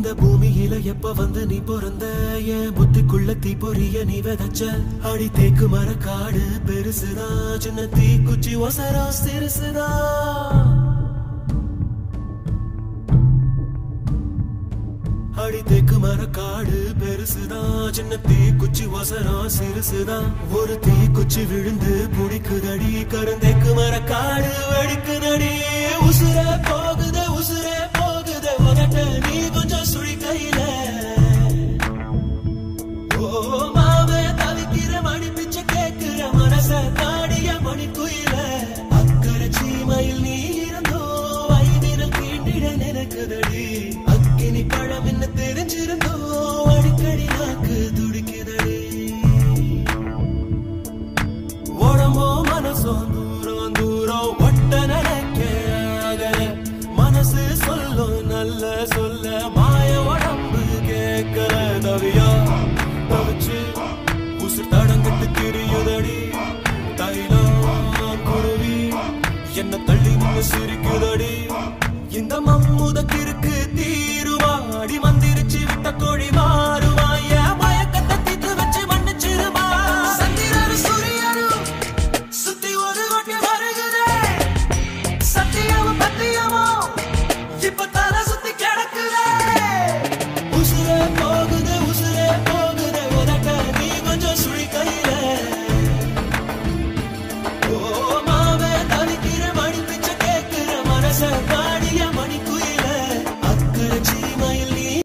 இந்த பூமியில எப்ப வந்து நீ பிறந்த என் புத்திக்குள்ள தீ பொரிய நீ விதைச்ச அடி தேக்கு மர காடு பெருசுதா சின்ன தீ குச்சி ஒசரம் சிறுசுதா அடி தேக்கு மர காடு பெருசுதா சின்ன தீ குச்சி ஒசரம் சிறுசுதா ஒரு தீ குச்சி விழுந்து புடிக்குதடி கருந்தேக்கு மர காடு வெடிக்குதடி உசுர போகுது உசுர போகுது உதட்ட நீ கொஞ்சம் சுழி கையில ஓ மாவே தவிக்கிற மணி பிச்சை கேட்கிற மனச தாடிய மணி குயில அக்கறை சீமையில் நீ இருந்தோ ஐதினம் தீண்டிட நினைக்குதடி அக்கினி பழம் என்ன தெரிஞ்சிருந்தோ அடிக்கடி நாக்கு துடிக்குதடி உடம்போ மனசோ தூரம் தூரம் ஒட்ட நினைக்க அகல. மனசு சொல்லும் நல்ல சொல்ல மாய உடம்பு கேட்கல தவியா தவிச்சு உசுர் தடங்கிட்டு திரியுதடி தைலம் குருவி என்ன தள்ளி நின்னு சிரிக்குதடி இந்த மம்முத கிரி